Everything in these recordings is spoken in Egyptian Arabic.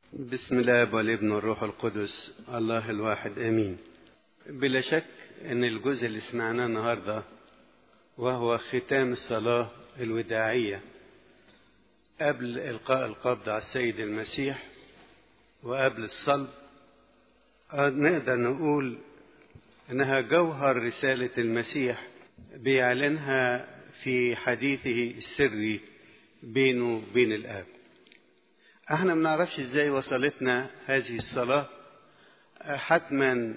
بسم الله والابن والروح القدس الله الواحد امين بلا شك ان الجزء اللي سمعناه النهارده وهو ختام الصلاه الوداعيه قبل القاء القبض على السيد المسيح وقبل الصلب نقدر نقول انها جوهر رساله المسيح بيعلنها في حديثه السري بينه وبين الاب احنا ما نعرفش ازاي وصلتنا هذه الصلاة حتما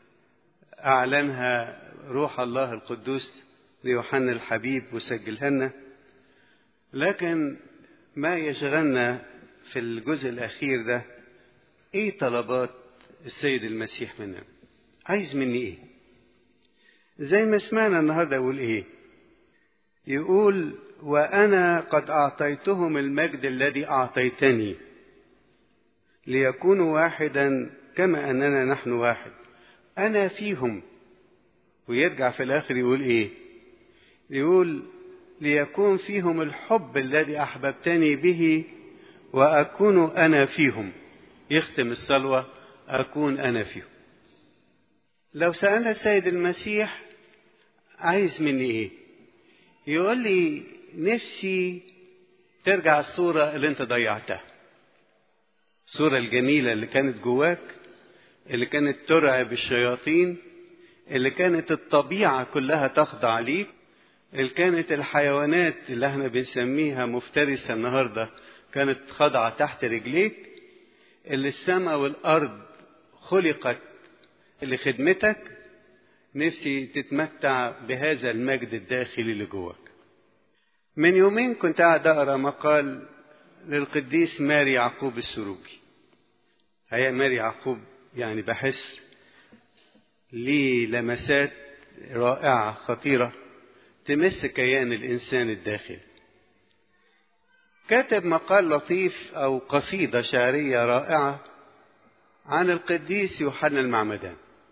اعلنها روح الله القدوس ليوحنا الحبيب وسجلها لنا لكن ما يشغلنا في الجزء الاخير ده ايه طلبات السيد المسيح منا عايز مني ايه زي ما سمعنا النهارده يقول ايه يقول وانا قد اعطيتهم المجد الذي اعطيتني ليكونوا واحدا كما اننا نحن واحد انا فيهم ويرجع في الاخر يقول ايه يقول ليكون فيهم الحب الذي احببتني به واكون انا فيهم يختم الصلوه اكون انا فيهم لو سالنا السيد المسيح عايز مني ايه يقول لي نفسي ترجع الصورة اللي انت ضيعتها الصورة الجميلة اللي كانت جواك اللي كانت ترعب الشياطين اللي كانت الطبيعة كلها تخضع ليك اللي كانت الحيوانات اللي احنا بنسميها مفترسة النهاردة كانت خاضعة تحت رجليك اللي السماء والأرض خلقت لخدمتك نفسي تتمتع بهذا المجد الداخلي اللي جواك من يومين كنت قاعد اقرا مقال للقديس ماري يعقوب السروجي هي ماري يعقوب يعني بحس ليه لمسات رائعة خطيرة تمس كيان الإنسان الداخلي كاتب مقال لطيف أو قصيدة شعرية رائعة عن القديس يوحنا المعمدان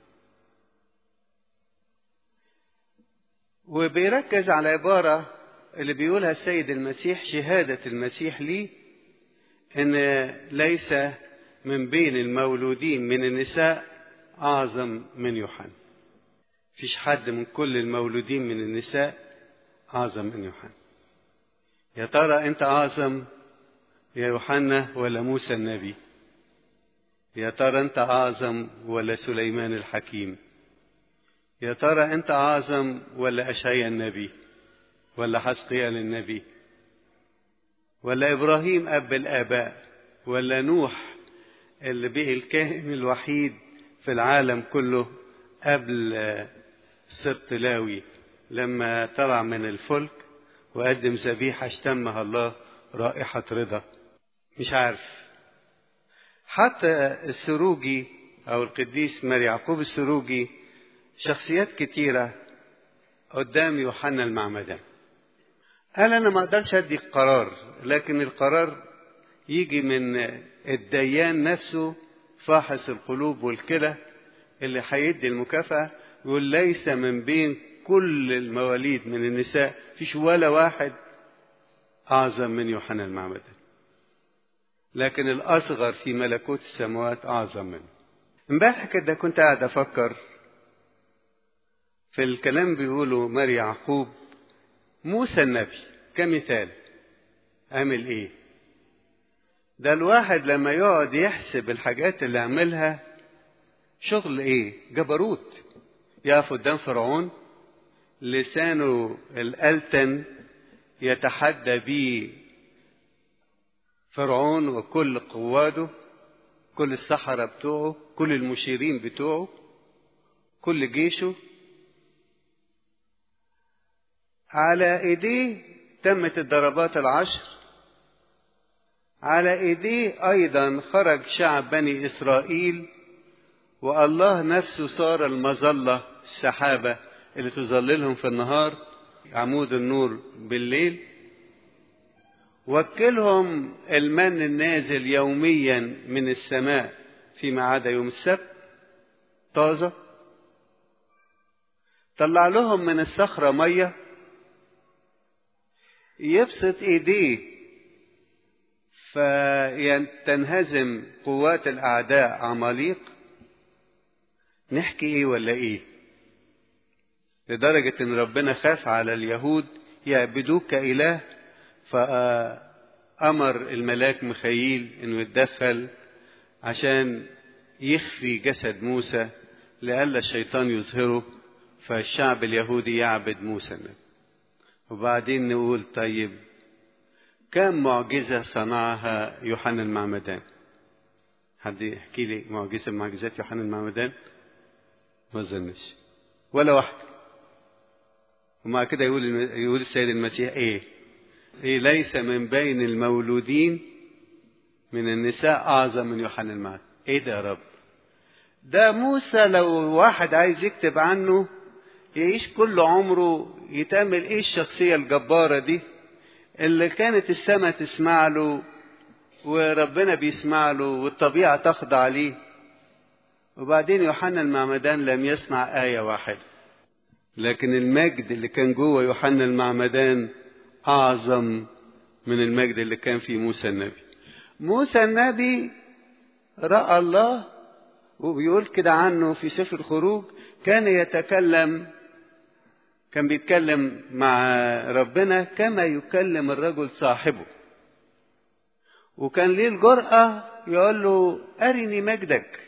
وبيركز على عبارة اللي بيقولها السيد المسيح شهادة المسيح لي إن ليس من بين المولودين من النساء أعظم من يوحنا فيش حد من كل المولودين من النساء أعظم من يوحنا يا ترى أنت أعظم يا يوحنا ولا موسى النبي يا ترى أنت أعظم ولا سليمان الحكيم يا ترى أنت أعظم ولا أشعيا النبي ولا حسقيال النبي ولا إبراهيم أب الآباء ولا نوح اللي بقي الكاهن الوحيد في العالم كله قبل سبط لاوي لما طلع من الفلك وقدم ذبيحة اشتمها الله رائحة رضا مش عارف حتى السروجي أو القديس ماري يعقوب السروجي شخصيات كتيرة قدام يوحنا المعمدان قال أنا ما أقدرش أدي قرار لكن القرار يجي من الديان نفسه فاحص القلوب والكلى اللي هيدي المكافأة يقول ليس من بين كل المواليد من النساء فيش ولا واحد أعظم من يوحنا المعمدان لكن الأصغر في ملكوت السماوات أعظم منه امبارح كده كنت قاعد أفكر في الكلام بيقوله ماري يعقوب موسى النبي كمثال عمل ايه ده الواحد لما يقعد يحسب الحاجات اللي عملها شغل ايه جبروت يقف قدام فرعون لسانه الألتن يتحدى بيه فرعون وكل قواده كل السحرة بتوعه كل المشيرين بتوعه كل جيشه على ايديه تمت الضربات العشر على ايديه ايضا خرج شعب بني اسرائيل والله نفسه صار المظله السحابه اللي تظللهم في النهار عمود النور بالليل وكلهم المن النازل يوميا من السماء فيما عدا يوم السبت طازه طلع لهم من الصخره ميه يبسط ايديه فتنهزم قوات الأعداء عماليق نحكي إيه ولا إيه لدرجة إن ربنا خاف على اليهود يعبدوك كإله فأمر الملاك مخيل إنه يتدخل عشان يخفي جسد موسى لئلا الشيطان يظهره فالشعب اليهودي يعبد موسى النبي وبعدين نقول طيب كم معجزة صنعها يوحنا المعمدان حد يحكي لي معجزة من معجزات يوحنا المعمدان ما اظنش ولا واحدة ومع كده يقول يقول السيد المسيح ايه إيه ليس من بين المولودين من النساء أعظم من يوحنا المعمدان ايه ده يا رب ده موسى لو واحد عايز يكتب عنه يعيش كل عمره يتأمل ايه الشخصية الجبارة دي اللي كانت السماء تسمع له وربنا بيسمع له والطبيعة تخضع ليه وبعدين يوحنا المعمدان لم يسمع آية واحدة لكن المجد اللي كان جوه يوحنا المعمدان أعظم من المجد اللي كان في موسى النبي موسى النبي رأى الله وبيقول كده عنه في سفر الخروج كان يتكلم كان بيتكلم مع ربنا كما يكلم الرجل صاحبه وكان ليه الجرأة يقول له أرني مجدك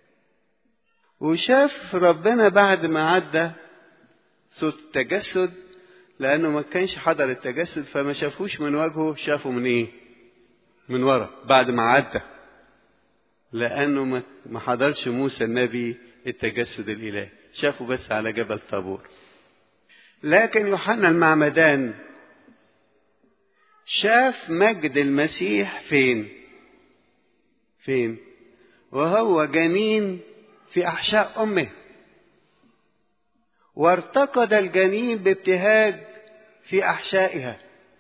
وشاف ربنا بعد ما عدى صوت التجسد لأنه ما كانش حضر التجسد فما شافوش من وجهه شافوا من إيه؟ من ورا بعد ما عدى لأنه ما حضرش موسى النبي التجسد الإلهي شافه بس على جبل طابور لكن يوحنا المعمدان شاف مجد المسيح فين فين وهو جنين في أحشاء أمه وارتقد الجنين بابتهاج في أحشائها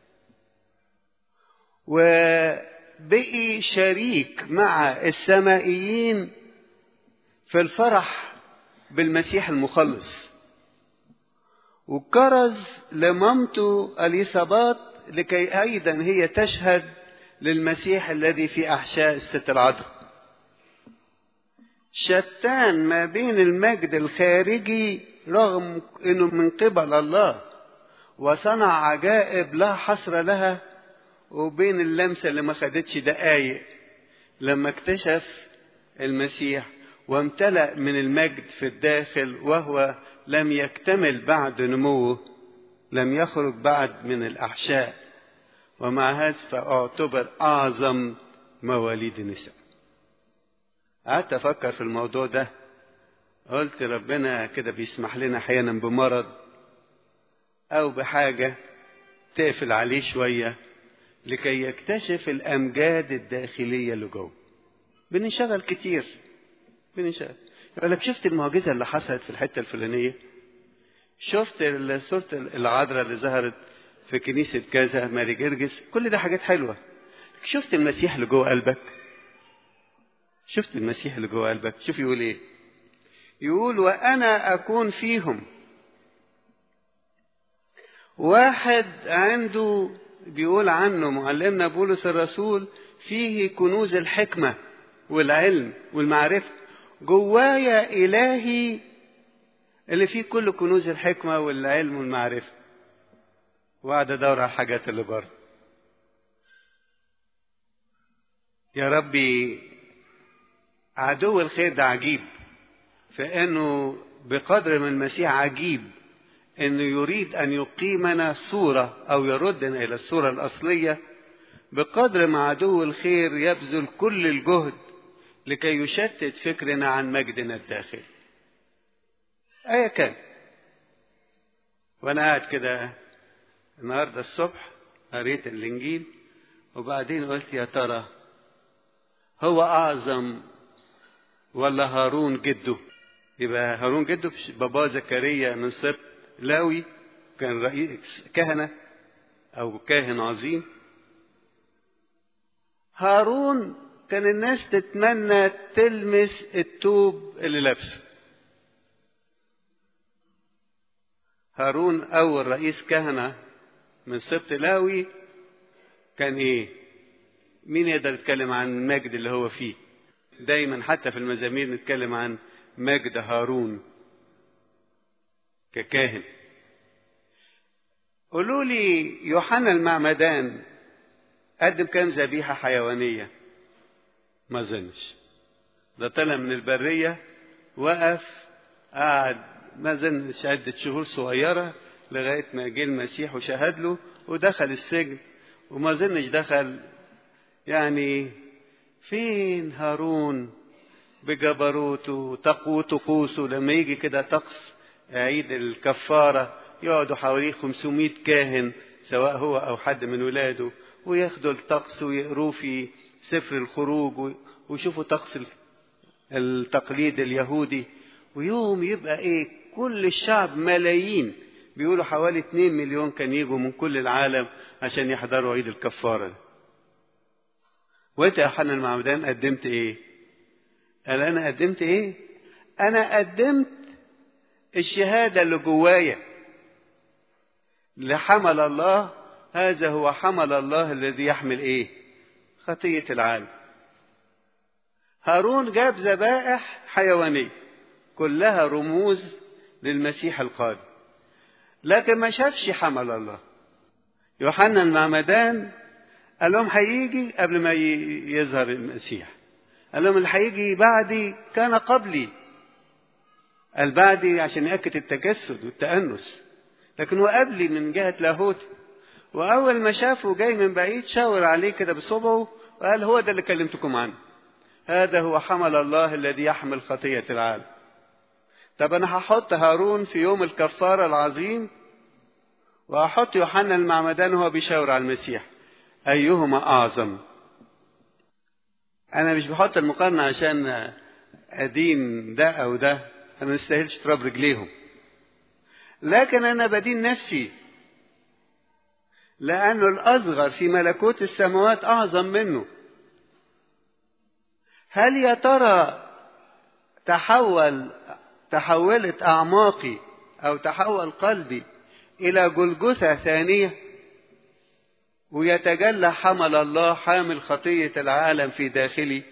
وبقي شريك مع السمائيين في الفرح بالمسيح المخلص وكرز لمامته اليصابات لكي ايضا هي تشهد للمسيح الذي في احشاء الست العذراء شتان ما بين المجد الخارجي رغم انه من قبل الله وصنع عجائب لا حصر لها وبين اللمسه اللي ما خدتش دقايق لما اكتشف المسيح وامتلأ من المجد في الداخل وهو لم يكتمل بعد نموه لم يخرج بعد من الأحشاء ومع هذا فاعتبر أعظم مواليد النساء قعدت أفكر في الموضوع ده قلت ربنا كده بيسمح لنا أحيانا بمرض أو بحاجة تقفل عليه شوية لكي يكتشف الأمجاد الداخلية اللي جوه بننشغل كتير بننشغل يقول لك شفت المعجزة اللي حصلت في الحتة الفلانية شفت صورة العذراء اللي ظهرت في كنيسة كذا ماري جرجس كل ده حاجات حلوة شفت المسيح اللي جوه قلبك شفت المسيح اللي جوه قلبك شوف يقول ايه يقول وانا اكون فيهم واحد عنده بيقول عنه معلمنا بولس الرسول فيه كنوز الحكمة والعلم والمعرفة جوايا إلهي اللي فيه كل كنوز الحكمة والعلم والمعرفة وقعد أدور على الحاجات اللي بره يا ربي عدو الخير ده عجيب فإنه بقدر من المسيح عجيب انه يريد ان يقيمنا صوره او يردنا الى الصوره الاصليه بقدر ما عدو الخير يبذل كل الجهد لكي يشتت فكرنا عن مجدنا الداخلي ايا كان وانا قاعد كده النهارده الصبح قريت الانجيل وبعدين قلت يا ترى هو اعظم ولا هارون جده يبقى هارون جده بابا زكريا من سبط لاوي كان رئيس كهنة أو كاهن عظيم هارون كان الناس تتمنى تلمس التوب اللي لابسه هارون أول رئيس كهنة من سبط لاوي كان إيه؟ مين يقدر يتكلم عن المجد اللي هو فيه دايما حتى في المزامير نتكلم عن مجد هارون ككاهن قولوا لي يوحنا المعمدان قدم كام ذبيحة حيوانية ما ظنش ده طلع من البرية وقف قعد ما ظنش عدة شهور صغيرة لغاية ما جه المسيح وشهد له ودخل السجن وما ظنش دخل يعني فين هارون بجبروته وتقوى طقوسه لما يجي كده طقس عيد الكفارة يقعدوا حواليه 500 كاهن سواء هو أو حد من ولاده وياخدوا الطقس ويقروه في سفر الخروج ويشوفوا طقس التقليد اليهودي ويوم يبقى ايه كل الشعب ملايين بيقولوا حوالي 2 مليون كان يجوا من كل العالم عشان يحضروا عيد الكفارة وانت يا حنا المعمدان قدمت ايه قال انا قدمت ايه انا قدمت الشهادة اللي جوايا لحمل الله هذا هو حمل الله الذي يحمل ايه خطية العالم هارون جاب ذبائح حيوانية كلها رموز للمسيح القادم لكن ما شافش حمل الله يوحنا المعمدان قال لهم هيجي قبل ما يظهر المسيح قال لهم اللي هيجي بعدي كان قبلي قال بعدي عشان يأكد التجسد والتأنس لكن هو قبلي من جهة لاهوت وأول ما شافه جاي من بعيد شاور عليه كده بصبعه وقال هو ده اللي كلمتكم عنه هذا هو حمل الله الذي يحمل خطية العالم طب أنا هحط هارون في يوم الكفارة العظيم وهحط يوحنا المعمدان وهو بيشاور على المسيح أيهما أعظم أنا مش بحط المقارنة عشان أدين ده أو ده أنا ما نستاهلش تراب رجليهم لكن أنا بدين نفسي لأنه الأصغر في ملكوت السماوات أعظم منه هل يا ترى تحول تحولت أعماقي أو تحول قلبي إلى جلجثة ثانية ويتجلى حمل الله حامل خطية العالم في داخلي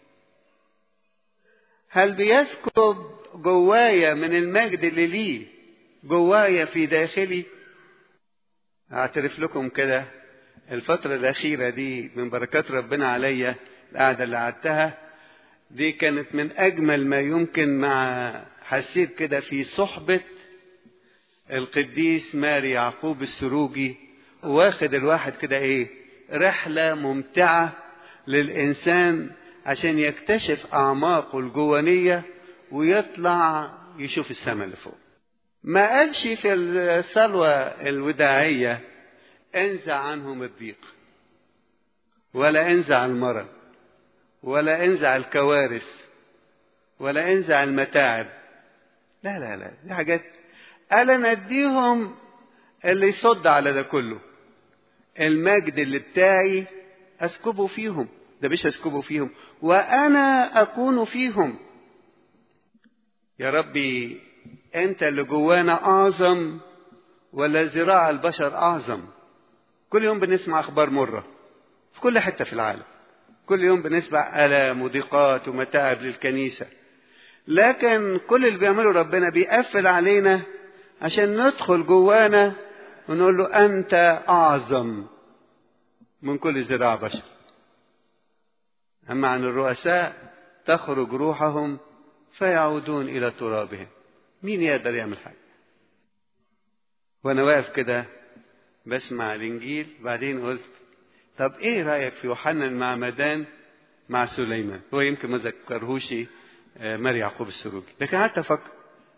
هل بيسكب جوايا من المجد اللي ليه جوايا في داخلي اعترف لكم كده الفترة الأخيرة دي من بركات ربنا عليا القعدة اللي قعدتها دي كانت من أجمل ما يمكن مع حسيت كده في صحبة القديس ماري يعقوب السروجي واخد الواحد كده ايه رحلة ممتعة للإنسان عشان يكتشف أعماقه الجوانية ويطلع يشوف السماء اللي فوق ما قالش في الصلوة الوداعية انزع عنهم الضيق ولا انزع المرض ولا انزع الكوارث ولا انزع المتاعب لا لا لا دي حاجات قال انا اديهم اللي يصد على ده كله المجد اللي بتاعي اسكبه فيهم ده مش اسكبه فيهم وانا اكون فيهم يا ربي انت اللي جوانا اعظم ولا ذراع البشر اعظم كل يوم بنسمع اخبار مره في كل حته في العالم كل يوم بنسمع الام وضيقات ومتاعب للكنيسه لكن كل اللي بيعمله ربنا بيقفل علينا عشان ندخل جوانا ونقول له انت اعظم من كل ذراع بشر اما عن الرؤساء تخرج روحهم فيعودون الى ترابهم مين يقدر يعمل حاجه وانا واقف كده بسمع الانجيل بعدين قلت طب ايه رايك في يوحنا المعمدان مع سليمان هو يمكن ما ذكرهوش ماري يعقوب السروجي لكن حتى فكر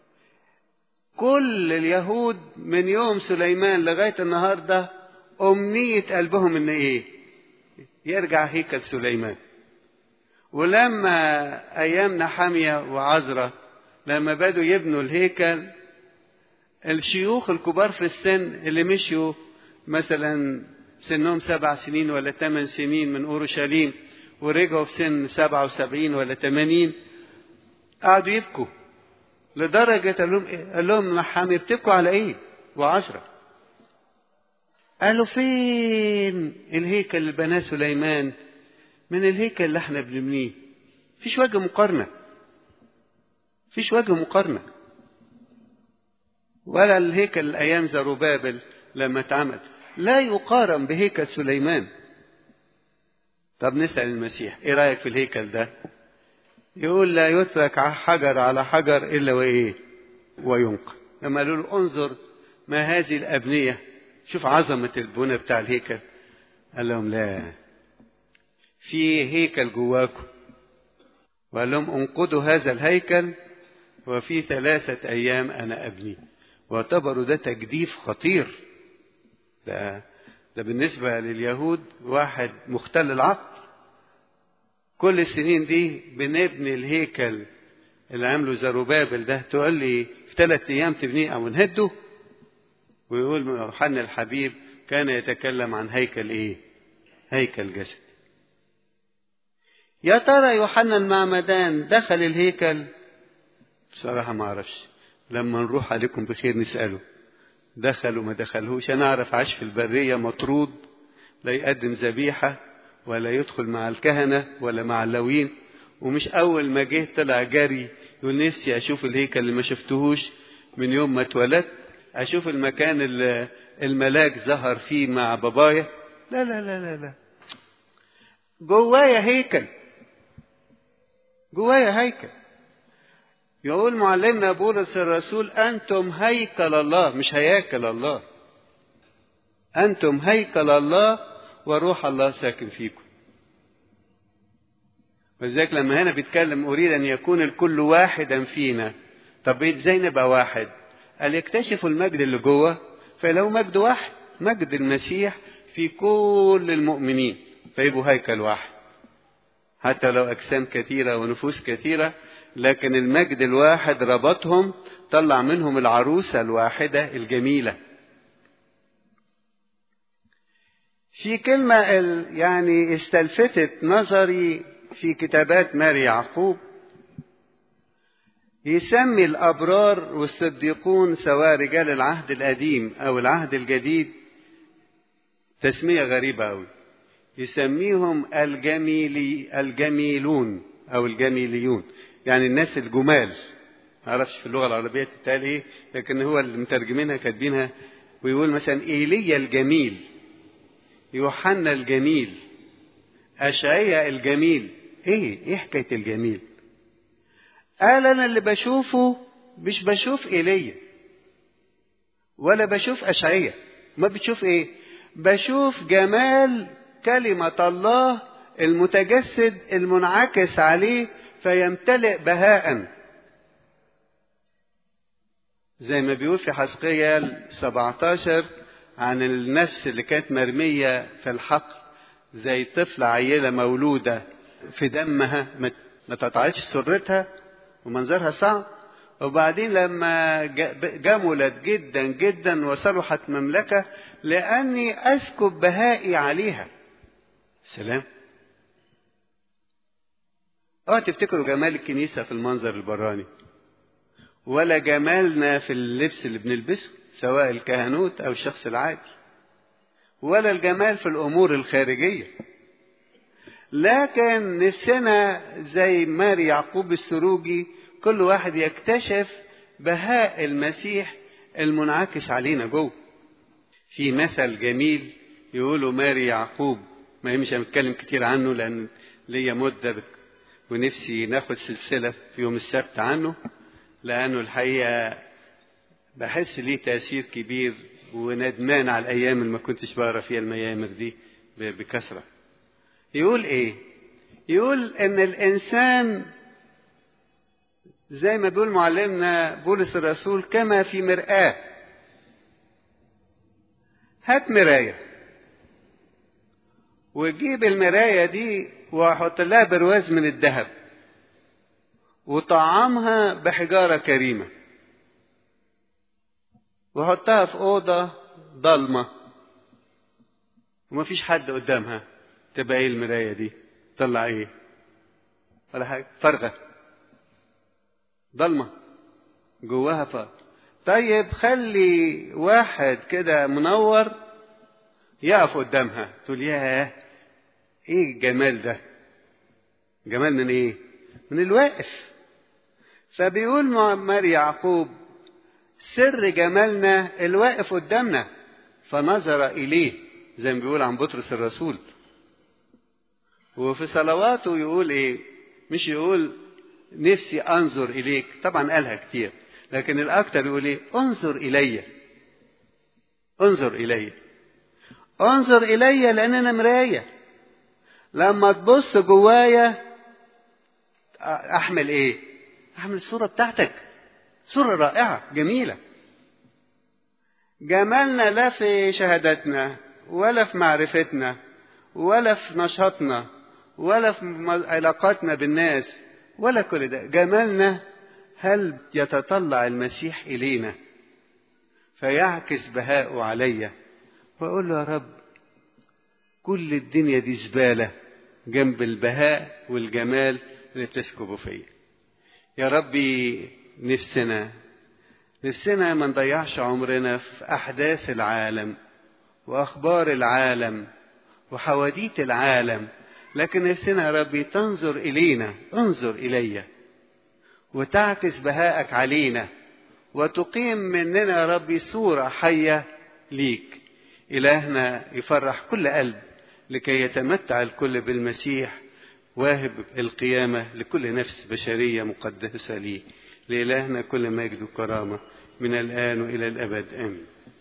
كل اليهود من يوم سليمان لغايه النهارده امنيه قلبهم ان ايه يرجع هيكل سليمان ولما ايام نحاميه وعزرة لما بدوا يبنوا الهيكل الشيوخ الكبار في السن اللي مشيوا مثلا سنهم سبع سنين ولا ثمان سنين من اورشليم ورجعوا في سن سبعة وسبعين ولا ثمانين قعدوا يبكوا لدرجة قال لهم إيه؟ قال لهم نحامي بتبكوا على ايه؟ وعشرة قالوا فين الهيكل اللي بناه سليمان من الهيكل اللي احنا بنبنيه فيش وجه مقارنة فيش وجه مقارنة ولا الهيكل أيام زروبابل لما اتعمل لا يقارن بهيكل سليمان طب نسأل المسيح ايه رأيك في الهيكل ده يقول لا يترك حجر على حجر إلا وإيه وينقى لما قالوا له انظر ما هذه الأبنية شوف عظمة البنى بتاع الهيكل قال لهم لا في هيكل جواكم وقال لهم انقضوا هذا الهيكل وفي ثلاثة أيام أنا أبني واعتبروا ده تجديف خطير ده ده بالنسبة لليهود واحد مختل العقل كل السنين دي بنبني الهيكل اللي عمله زروبابل ده تقول لي في ثلاث أيام تبنيه أو نهده ويقول يوحنا الحبيب كان يتكلم عن هيكل إيه؟ هيكل جسد يا ترى يوحنا المعمدان دخل الهيكل بصراحة ما أعرفش لما نروح عليكم بخير نسأله دخل وما دخلهوش أنا أعرف عاش في البرية مطرود لا يقدم ذبيحة ولا يدخل مع الكهنة ولا مع اللوين ومش أول ما جه طلع جري يقول نفسي أشوف الهيكل اللي ما شفتهوش من يوم ما اتولدت أشوف المكان اللي الملاك ظهر فيه مع بابايا لا لا لا لا لا جوايا هيكل جوايا هيكل يقول معلمنا بولس الرسول أنتم هيكل الله مش هياكل الله أنتم هيكل الله وروح الله ساكن فيكم ولذلك لما هنا بيتكلم أريد أن يكون الكل واحدا فينا طب ازاي نبقى واحد قال يكتشفوا المجد اللي جوه فلو مجد واحد مجد المسيح في كل المؤمنين فيبقوا هيكل واحد حتى لو أجسام كثيرة ونفوس كثيرة لكن المجد الواحد ربطهم طلع منهم العروسة الواحدة الجميلة في كلمة يعني استلفتت نظري في كتابات ماري يعقوب يسمي الأبرار والصديقون سواء رجال العهد القديم أو العهد الجديد تسمية غريبة أوي يسميهم الجميلي الجميلون أو الجميليون يعني الناس الجمال معرفش في اللغة العربية تتقال إيه لكن هو اللي مترجمينها كاتبينها ويقول مثلا إيليا الجميل يوحنا الجميل أشعيا الجميل إيه إيه حكاية الجميل قال أنا اللي بشوفه مش بشوف إيليا ولا بشوف أشعيا ما بتشوف إيه بشوف جمال كلمة الله المتجسد المنعكس عليه فيمتلئ بهاء زي ما بيقول في حسقيال 17 عن النفس اللي كانت مرمية في الحقل زي طفلة عيلة مولودة في دمها ما تقطعتش سرتها ومنظرها صعب وبعدين لما جملت جدا جدا وصلحت مملكة لأني أسكب بهائي عليها سلام اوعى تفتكروا جمال الكنيسة في المنظر البراني ولا جمالنا في اللبس اللي بنلبسه سواء الكهنوت أو الشخص العادي ولا الجمال في الأمور الخارجية لكن نفسنا زي ماري يعقوب السروجي كل واحد يكتشف بهاء المسيح المنعكس علينا جوه في مثل جميل يقولوا ماري يعقوب ما مش هنتكلم كتير عنه لأن ليا مدة بت... ونفسي ناخد سلسلة في يوم السبت عنه لأنه الحقيقة بحس ليه تأثير كبير وندمان على الأيام اللي ما كنتش بقرا فيها الميامر دي بكثرة يقول إيه؟ يقول إن الإنسان زي ما بيقول معلمنا بولس الرسول كما في مرآة هات مراية وجيب المراية دي وحط لها برواز من الذهب وطعمها بحجارة كريمة وحطها في أوضة ضلمة ومفيش حد قدامها تبقى ايه المراية دي طلع ايه ولا حاجة فارغة ضلمة جواها فارغ طيب خلي واحد كده منور يقف قدامها تقول ياه ايه الجمال ده جمال من ايه من الواقف فبيقول معمر يعقوب سر جمالنا الواقف قدامنا فنظر اليه زي ما بيقول عن بطرس الرسول وفي صلواته يقول ايه مش يقول نفسي انظر اليك طبعا قالها كتير لكن الاكتر يقول ايه انظر الي انظر الي انظر الي لان انا مرايه لما تبص جوايا احمل ايه احمل الصوره بتاعتك صوره رائعه جميله جمالنا لا في شهادتنا ولا في معرفتنا ولا في نشاطنا ولا في علاقاتنا بالناس ولا كل ده جمالنا هل يتطلع المسيح إلينا فيعكس بهاءه عليا وأقول له يا رب كل الدنيا دي زبالة جنب البهاء والجمال اللي بتسكبه فيا يا ربي نفسنا نفسنا ما نضيعش عمرنا في أحداث العالم وأخبار العالم وحواديت العالم لكن نفسنا يا ربي تنظر إلينا انظر إلي وتعكس بهاءك علينا وتقيم مننا يا ربي صورة حية ليك إلهنا يفرح كل قلب لكي يتمتع الكل بالمسيح واهب القيامة لكل نفس بشرية مقدسة ليه لإلهنا كل مجد وكرامة من الآن وإلى الأبد آمين